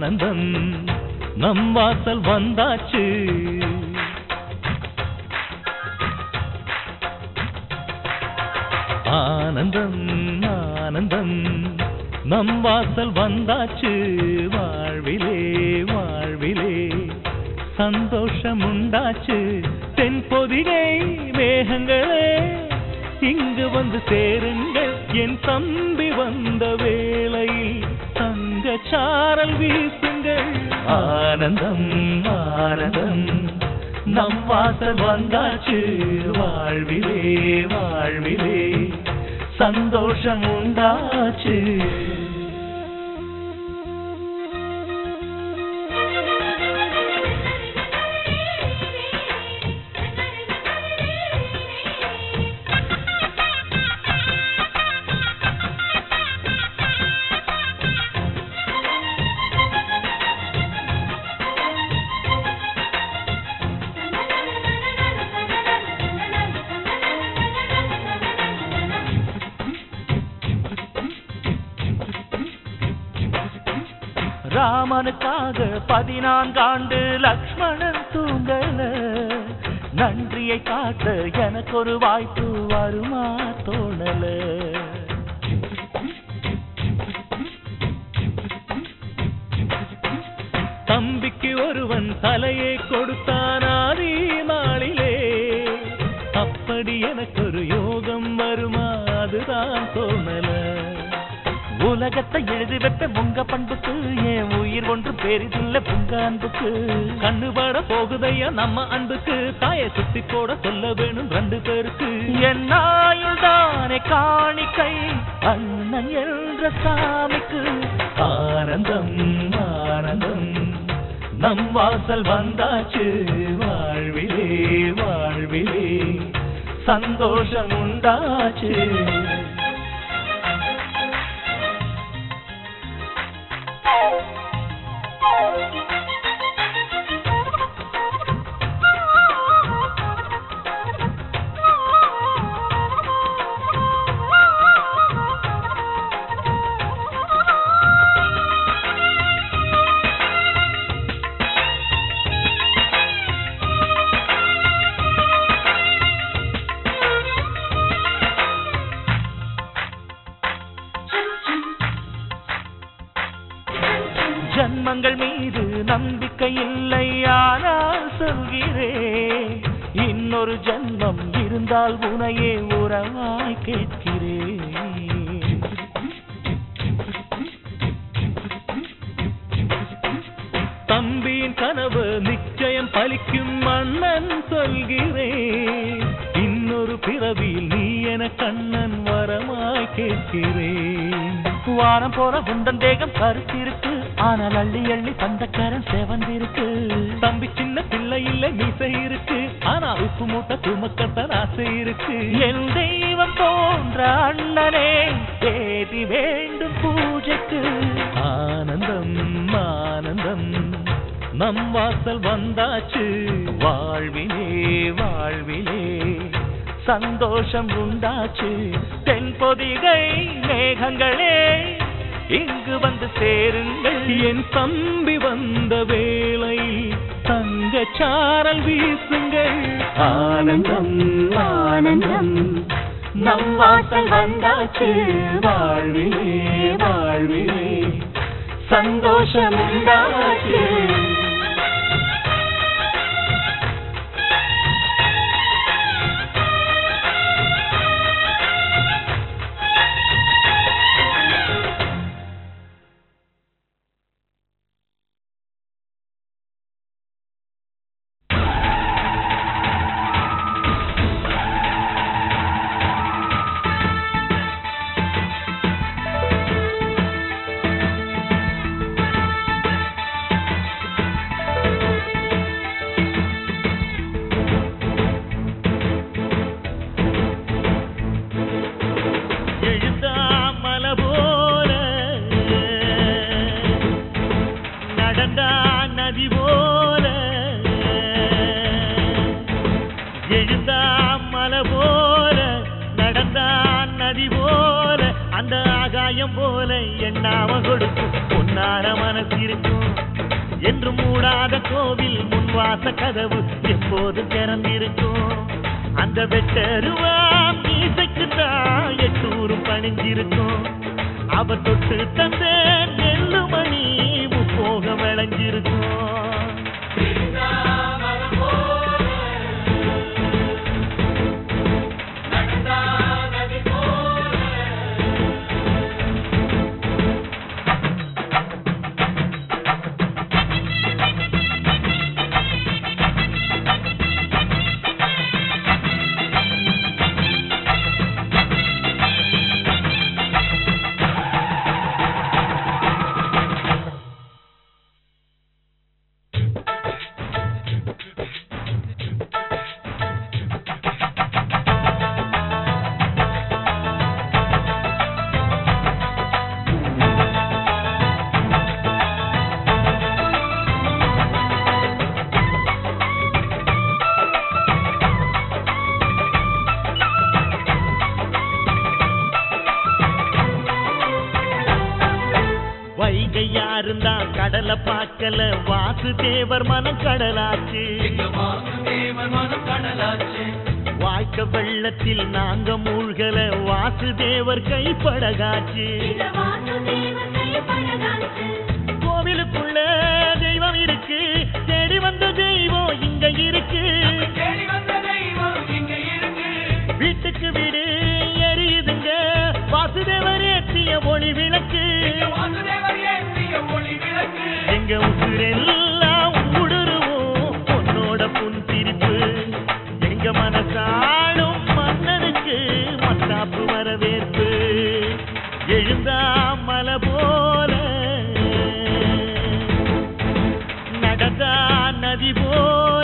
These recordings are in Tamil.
ஆனந்தம் நம் வாசல் வந்தாச்சு ஆனந்தம் ஆனந்தம் நம் வாசல் வந்தாச்சு வாழ்விலே வாழ்விலே சந்தோஷம் உண்டாச்சு தென் பொதிகை மேகங்களே இங்கு வந்து சேருங்கள் என் தம்பி வந்த வேளையில் தங்க சாரல் வீசுங்கள் ஆனந்தம் ஆனந்தம் நம் வாசல் வந்தாச்சு வாழ்விலே வாழ்விலே சந்தோஷம் உண்டாச்சு ராமனுக்காக பதினான்காண்டு லக்ஷ்மணன் தூங்கல நன்றியை காட்ட எனக்கு ஒரு வாய்ப்பு வருமா தோணல தம்பிக்கு ஒருவன் தலையை கொடுத்தான் ஆதி நாளிலே அப்படி எனக்கு ஒரு யோகம் வருமா அதுதான் தோணல உலகத்தை எழுதி வைப்ப உங்க பண்புக்கு என் உயிர் ஒன்று பெரிதில்ல உங்க அன்புக்கு கண்ணுபட போகுதையா நம்ம அன்புக்கு தாயை சுத்தி போட சொல்ல வேணும் ரெண்டு பேருக்கு என் ஆயுள் தானே காணிக்கை அண்ணன் என்ற சாமிக்கு ஆனந்தம் ஆனந்தம் நம் வாசல் வந்தாச்சு வாழ்விலே வாழ்விலே சந்தோஷம் உண்டாச்சு ஜன்மங்கள் மீது நம்பிக்கை இல்லை ஆனால் சொல்கிறேன் இன்னொரு ஜன்மம் இருந்தால் உனையே உறவாய் கேட்கிறேன் தம்பியின் கனவு நிச்சயம் பலிக்கும் மன்னன் சொல்கிறேன் இன்னொரு பிறவியில் நீ என கண்ணன் வரமாய் கேட்கிறேன் வானம் போல உந்தன் தேகம் கருத்திருக்கு ஆனால் அள்ளி அள்ளி தந்தக்காரன் செவந்திருக்கு தம்பி சின்ன பிள்ளை இல்ல மீசை இருக்கு ஆனா உப்பு மூட்டை துமக்கத்தான் ஆசை இருக்கு என் தெய்வம் போன்ற அண்ணனே தேதி வேண்டும் பூஜைக்கு ஆனந்தம் ஆனந்தம் நம் வாசல் வந்தாச்சு வாழ்விலே வாழ்விலே சந்தோஷம் உண்டாச்சு தென்பொதிகை மேகங்களே இங்கு வந்து சேருங்கள் என் தம்பி வந்த வேளையில் தங்க சாரல் வீசுங்கள் ஆனந்தம் ஆனந்தம் நம் வாசல் வந்தாச்சு வாழ்விலே வாழ்விலே சந்தோஷம் உண்டாச்சு போல எண்ணாம கொடுக்கும் பொன்னார மனசு இருக்கும் என்று மூடாத கோவில் முன்வாச கதவு எப்போது திறந்திருக்கும் அந்த வெட்டருவா மீசைக்கு தான் எட்டூரும் பணிஞ்சிருக்கும் அவர் தொட்டு தந்த நெல்லு மணி முப்போக விளைஞ்சிருக்கும் வைகை யாருந்தான் கடலை பார்க்கல வாசுதேவர் மனம் கடலாச்சு வாய்க்க வெள்ளத்தில் நாங்க மூழ்கல வாசுதேவர் கைப்படகாச்சு கோவிலுக்குள்ள தெய்வம் இருக்கு தேடி வந்த தெய்வம் இங்க இருக்கு வீட்டுக்கு வீடு எரியுதுங்க வாசுதேவர் ஏற்றிய ஒளி விளக்கு எங்க உசுரெல்லாம் ஊடுருவோம் உன்னோட புன் சிரிப்பு எங்க மனசாளும் மன்னனுக்கு மத்தாப்பு வரவேற்பு எழுந்தா மலை போல நடந்தா நதி போல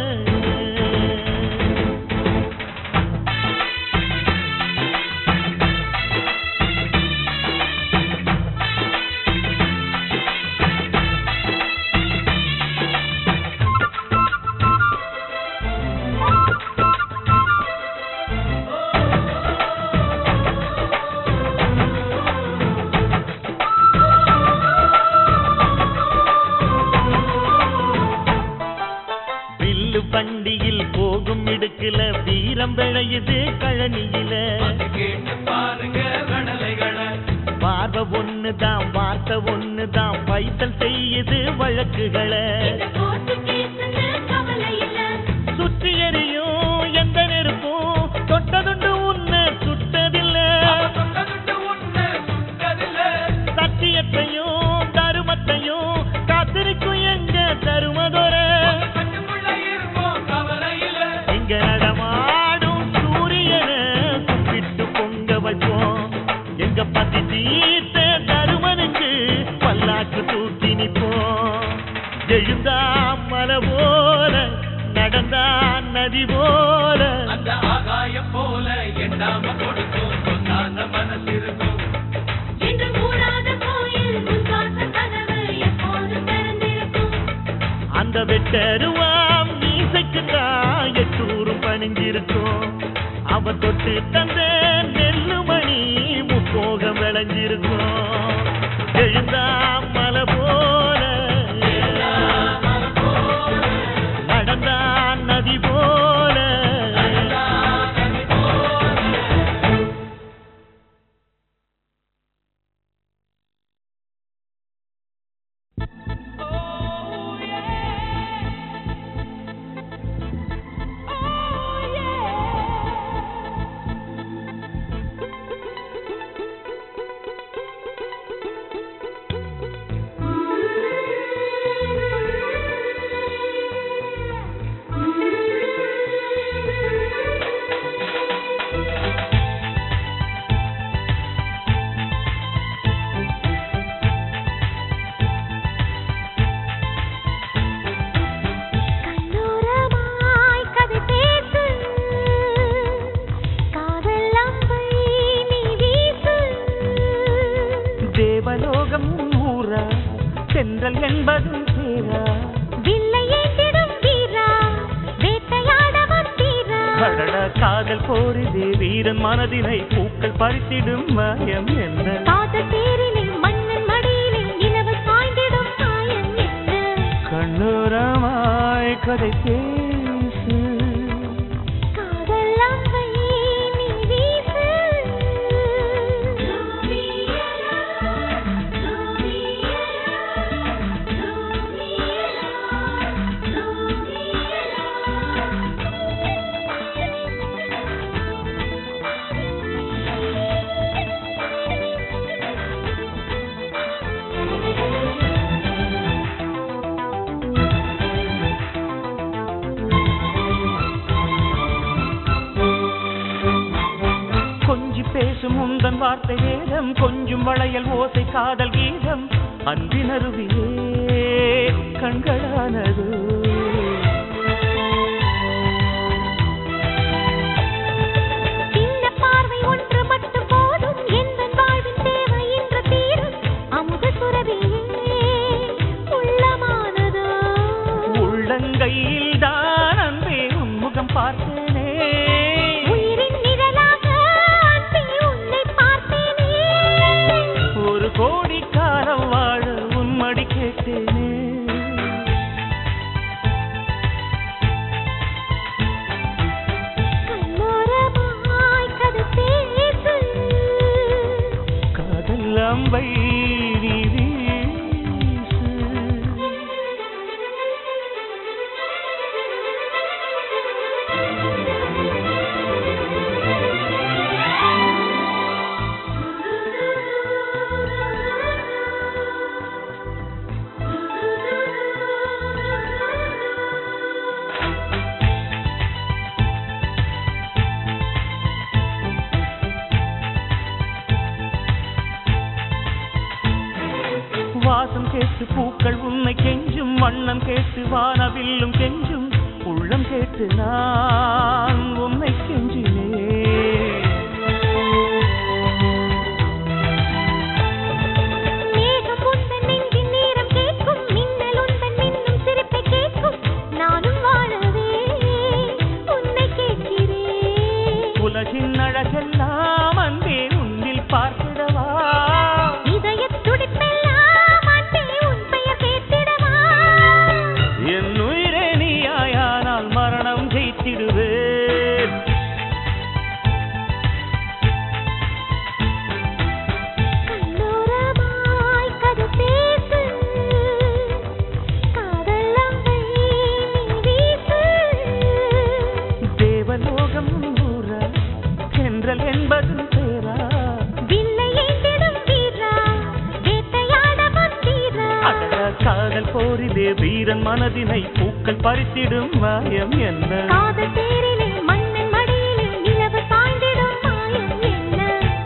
வில்லு வண்டியில் போகும் இடுக்குல வீரம் விளையுது கழனியில பார்வை ஒண்ணுதான் வார்த்தை ஒண்ணுதான் பைத்தல் செய்யுது வழக்குகளை சுற்றி எரியும் எந்த நெருப்பும் தொட்டதுண்டு உன்னை சுட்டதில்லை சத்தியத்தையும் தருமத்தையும் காத்திருக்கும் எங்க தருமதொர இங்க நடமாடும் சூரியனை கும்பிட்டு பொங்க வைப்போம் எங்க பத்தி தீர்த்த தருமனுக்கு பல்லாக்கு தூக்கி நிப்போம் எழுந்தா மலை போல நடந்தா நதி போல அந்த ஆகாயம் போல எண்ணாம கொடுக்கும் பொன்னான மனசிருக்கும் என்று மூடாத கோயில் முன்வாச கதவு எப்போதும் திறந்திருக்கும் அந்த வெட்டருவாம் மீசைக்கு தான் எட்டூரும் பணிஞ்சிருக்கும் அவ தொட்டு தந்த நெல்லு மணி முப்போகம் விளைஞ்சிருக்கும் எழுந்தா மலை போல நடந்தா நதி போல கண்ணோரமாய் கதை பேசு காதல் அம்பை நீ வீசு தேவலோகம் ஊரா சென்றல் என்பது சேரா வில்லை ஏந்திடும் வீரா வேட்டையாட வந்தீரா கடல காதல் போரிதே வீரன் மனதினை பூக்கள் பறித்திடும் மயம் என்ன காதல் தேர் காதல் கதை பேசு காதல் அம்பை நீ வீசு கொஞ்சி பேசும் உந்தன் வார்த்தை வேதம் கொஞ்சம் வளையல் ஓசை காதல் கீதம் அன்பினருவியே கண்களானது சின்ன பார்வை ஒன்று மட்டும் போதும் எந்தன் வாழ்வின் தேவை இன்று தீரும் அமுத சுரபியே உள்ளமானதோ உள்ளங்கையில் தான் அன்பே உன்முகம் பார்த்தேனே உயிரின் நிழலாக அன்பே உன்னை பார்த்தேனே ஒரு கோடி காலம் வாழ உன்மடி கேட்டேனே கண்ணோரமாய் கதை பேசு காதல் அம்பை நீ வீசு வாசம் கேட்டு பூக்கள் உன்னை கெஞ்சும் வண்ணம் கேட்டு வானவில்லும் கெஞ்சும் உள்ளம் கேட்டு நான் உன்னை கெஞ்சினேன் மேகம் உந்தன் நெஞ்சின் நேரம் கேட்கும் மின்னல் உந்தன் மின்னும் சிரிப்பை கேட்கும் நானும் வாழவே உன்னை கேட்கிறேன் உலகின் அழகெல்லாம் அன்பே உன்னில் பார்த்திடவா இதயத் துடிப்பெல்லாம் அன்பே உன் பெயர் கேட்டிடவா என் உயிரே நீயாயானால் மரணம் ஜெயித்திடுவேன் கண்ணோரமாய் கதை பேசு காதல் அம்பை நீ வீசு தேவலோகம் நூற தென்றல் என்பது பேரா வில்லை ஏந்திடும் வீரா வேட்டையாட வந்தீரா அடடா காதல் போரிலே வீரன் மனதினை பூக்கள் பறித்திடும் மாயம் என்ன காதல் தேரிலே மன்னன் மடியிலே நிலவு சாய்ந்திடும் மாயம் என்ன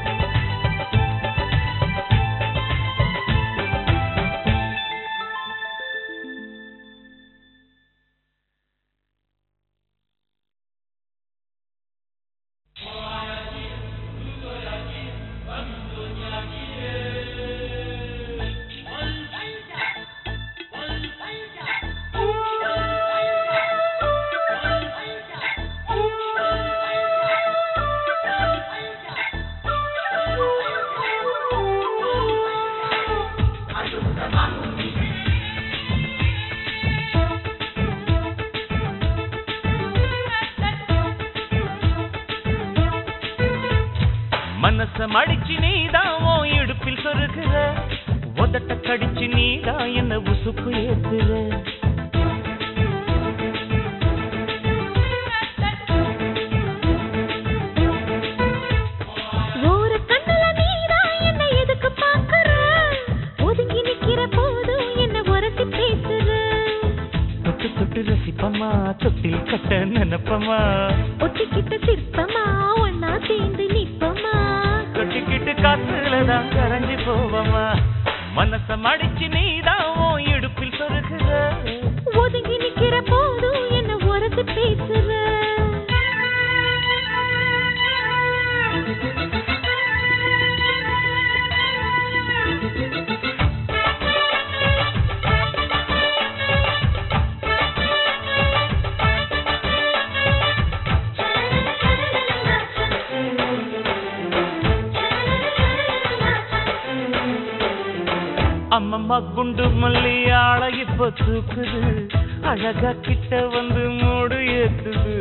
மனச மடிச்சு நீதான் உன் இடுப்பில் சொருகுற உதட்ட கடிச்சு நீதான் என்ன உசுப்பு ஏத்துற ஒரு கண்ணுல நீதான் என்ன எதுக்கு பாக்குற ஒதுங்கி நிக்கிற போதும் என்ன உரசி பேசுற தொட்டு தொட்டு ரசிப்பமா தொட்டில் கட்ட நினைப்பமா ஒட்டிக்கிட்ட சிற்பமா ஒன்னா சேர்ந்து நிப்பமா கொட்டிக்கிட்டு காத்துல தான் கரைஞ்சு போவமா மனச மடிச்சு நீதான் உன் இடுப்பில் சொருகுற ஒதுங்கி நிக்கிற போதும் என்ன உரசி பேசுற அம்மம்மா குண்டு மல்லி ஆள இப்ப தூக்குது அழகா கிட்ட வந்து மூடு ஏத்துது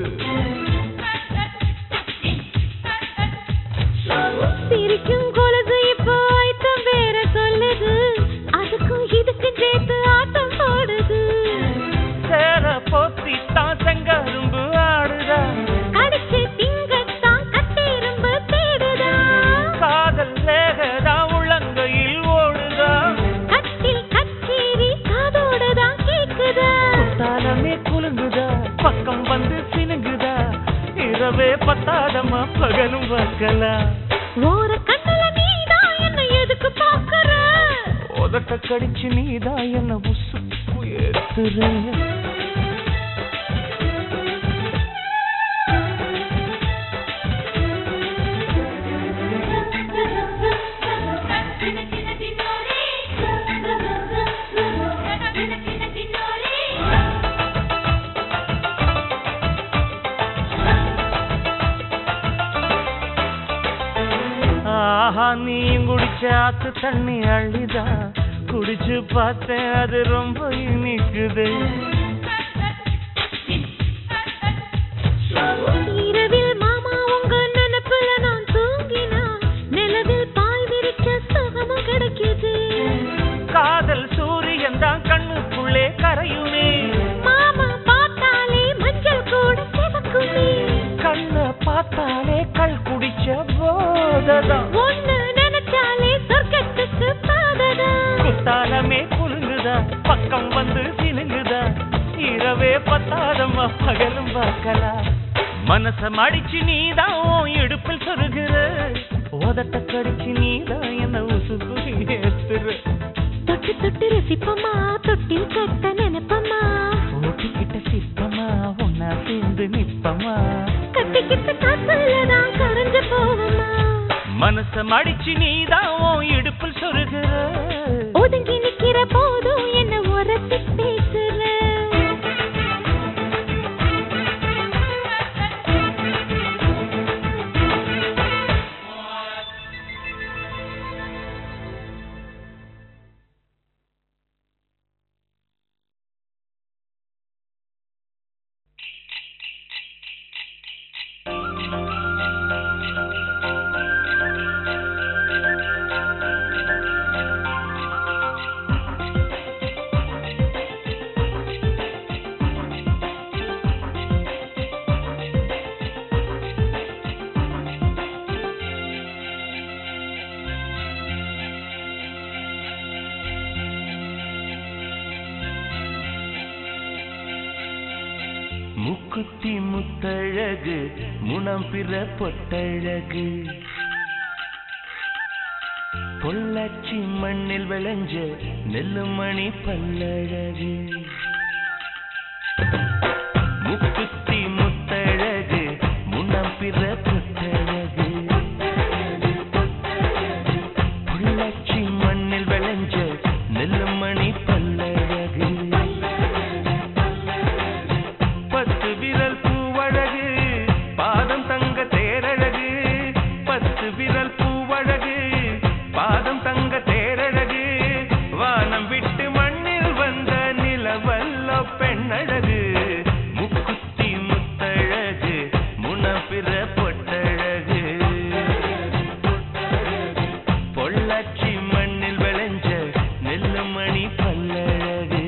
சிரிக்கும் கொலுசு இப்போ ஐட்டம் வேற சொல்லுது அதுக்கும் இதுக்கும் சேர்த்து ஆட்டம் போடுது சேர போத்தி தான் செங்கரும்பு ஆடுதா கடிச்சு திங்கத்தான் கட்டெரும்பு தேடுதா காதல் லேகதா உள்ளங்கையில் ஓடுதா கட்டில் கச்சேரி காதோட தான் கேக்குதா தாளமே குலுங்குதா பக்கம் வந்து சினுங்குதா இரவே பத்தாதம்மா பகலும் பார்க்கலாம் ஓர கண்ணுல நீதான் என்ன எதுக்கு பாக்குற உதட்ட கடிச்சு நீதான் என்ன உசு ஏத்துற ஆஹா நீ குடிச்ச ஆத்து தண்ணி அள்ளிதா குடிச்சு பார்த்தேன் அது ரொம்ப இனிக்குது இரவில் மாமா உங்க நினைப்புல நான் தூங்கினா நிலவில் பாய் விரிச்ச சுகமும் கிடைக்குது காதல் சூரியன் தான் கண்ணுக்குள்ளே கரையுமே மாமா பார்த்தாலே மஞ்சள் கூட சிவக்குமே கண்ண பார்த்தாலே கல் குடிச்ச போததான் ஒண்ணு நினைச்சாலே சொர்க்கத்துக்கு பாததா குத்தாலமே குலுங்குதா பக்கம் வந்து சினுங்குதா இரவே பத்தாதம்மா பகலும் பார்க்கலாம் மனச மடிச்சு நீதான் உன் இடுப்பில் சொருகிற உதட்ட கடிச்சு நீதான் என்ன உசுப்பு ஏத்துற தொட்டு தொட்டு ரசிப்பமா தொட்டில் கட்ட நினைப்பமா ஓட்டிக்கிட்ட சிப்பமா ஒன்னா சேர்ந்து நிப்பமா கட்டிக்கிட்ட காத்துலதான் கரைஞ்சு போவமா மனச மடிச்சு நீதான் உன் இடுப்பில் சொருகிற ஒதுங்கி நிக்கிற போதும் என்ன உரசி பேசுற முக்குத்தி முத்தழகு முனம் பிற பொட்டழகு பொள்ளாச்சி மண்ணில் விளைஞ்ச நெல்லுமணி பல்லழகு முக்குத்தி முத்தழகு முனம் பிற பொட்டழகு பொள்ளாச்சி மண்ணில் விளைஞ்ச நெல்லுமணி பல்லழகு பத்து விரல் பூவழகு பாதம் தங்க தேரழகு பத்து விரல் பூவழகு பாதம் தங்க தேரழகு வானம் விட்டு மண்ணில் வந்த நிலவல்ல பெண்ணழகு முக்குத்தி முத்தழகு முனப்பிற பொட்டழகு பொள்ளாச்சி மண்ணில் விளைஞ்ச நெல்லுமணி பல்லழகு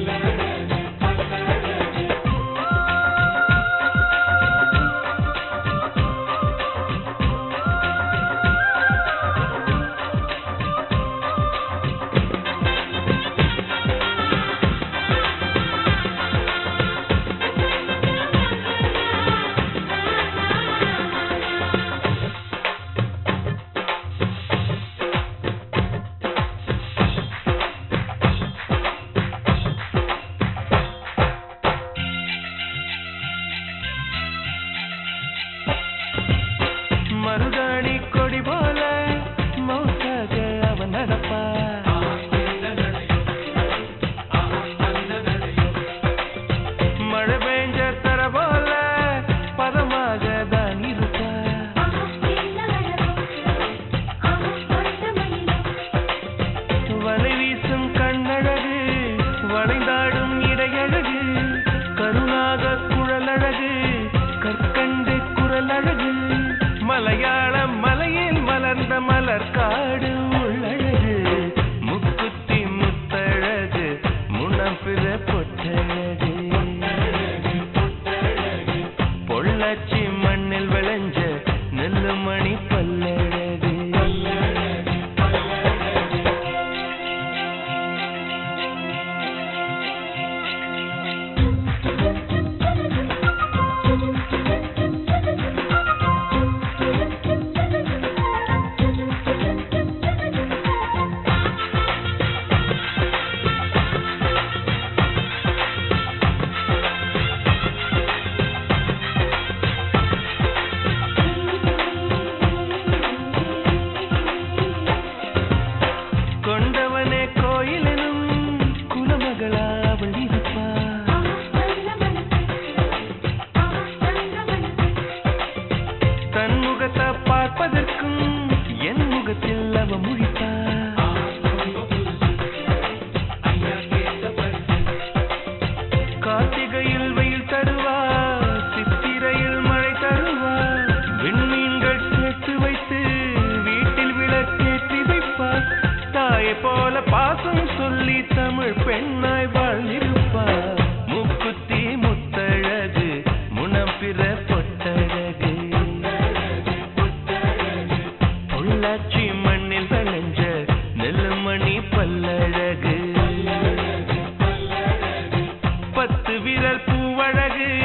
மருதாணி கொடி போல மௌசாக அவன் நடப்பா மழை பெஞ்ச தர போல பதமாக தான் இருப்பா வலை வீசும் கண்ணழகு வளைந்தாடும் இடையழகு பொள்ளாச்சி மண்ணில் விளைஞ்ச நெல்லு மணி பல்லழகு கொண்டவனே கோயிலெனும் குலமகளா அவள் இருப்பா தன் முகத்தை பார்ப்பதற்கும் என் முகத்தில் அவ முழிப்பா கார்த்திகையில் வெயில் தருவா சித்திரையில் மழை தருவா விண்மீன்கள் சேர்த்து வைத்து வீட்டில் விளக்கேற்றி வைப்பார் தாயை போல பாசம் சொல்லி தமிழ் பெண்ணாய் வாழ்ந்திருப்பார் முக்குத்தி முத்தழகு முனம் பிற பொட்டழகு பொள்ளாச்சி மண்ணில் விளைஞ்ச நெல்லுமணி பல்லழகு பத்து விரல் பூவழகு